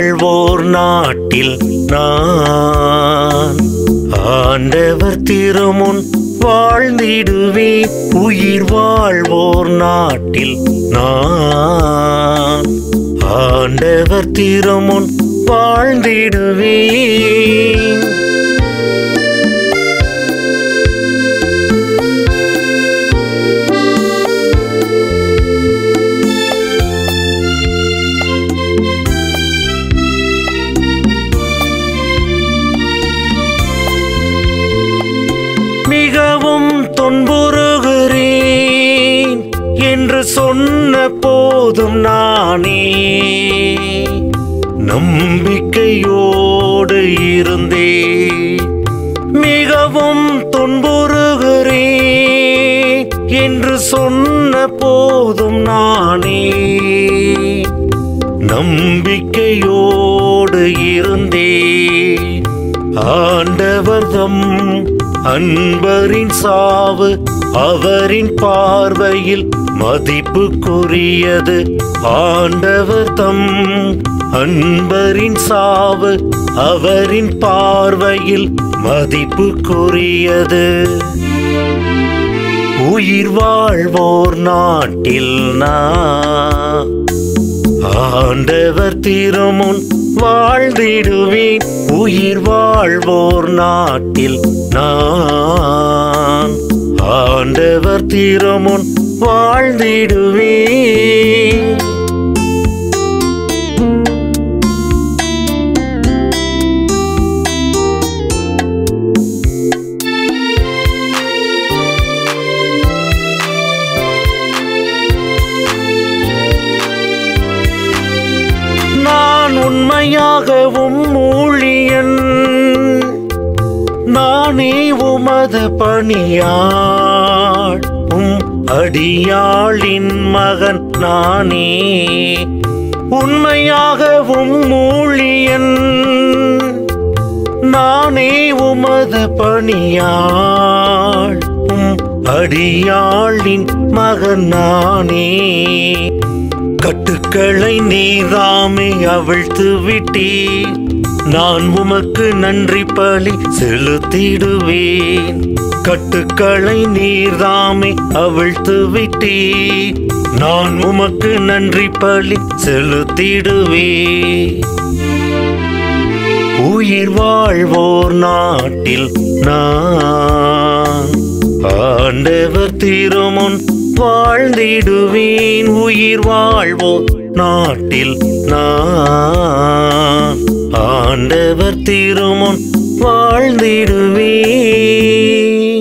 வாழ்வோர் நாட்டில் நான் ஆண்டவர் திருமுன் வாழ்ந்திடுவேன் உயிர் வாழ்வோர் நாட்டில் நான் ஆண்டவர் திருமுன் வாழ்ந்திடுவேன் மிகவும் துன்புறுகிறேன் என்று சொன்ன போதும் நானே நம்பிக்கையோடு இருந்தே மிகவும் துன்புறுகிறேன் என்று சொன்ன போதும் நானே நம்பிக்கையோடு இருந்தே ஆண்டவர்தம் அன்பரின் சாவு அவரின் பார்வையில் மதிப்புக்குரியது ஆண்டவர் தம் அன்பரின் சாவு அவரின் பார்வையில் மதிப்புக்குரியது உயிர் வாழ்வோர் நாட்டில் நான் ஆண்டவர் திருமுன் வாழ்ந்திடுவேன் உயிர் வாழ்வோர் நாட்டில் நான் ஆண்டவர் திருமுன் வாழ்ந்திடுவேன் நான் உண்மையாகவும் ஊழியன் நானே உமது பணியாள் உம் அடியாளின் மகன் நானே உண்மையாகவும் ஊழியன் நானே உமது பணியாள் உம் அடியாளின் மகன் நானே கட்டுக்களை நீராமே அவிழ்த்து விட்டீர் நான் உமக்கு நன்றி பலி செலுத்திடுவேன் கட்டுக்களை நீர்தாமே அவிழ்த்து விட்டீர் நான் உமக்கு நன்றி பலி செலுத்திடுவேன் உயிர் வாழ்வோர் நாட்டில் நான் ஆண்டவர் திருமுன் வாழ்ந்திடுவேன் உயிர் வாழ்வோர் நாட்டில் நான் ஆண்டவர் திருமுன் வாழ்ந்திடுவேன்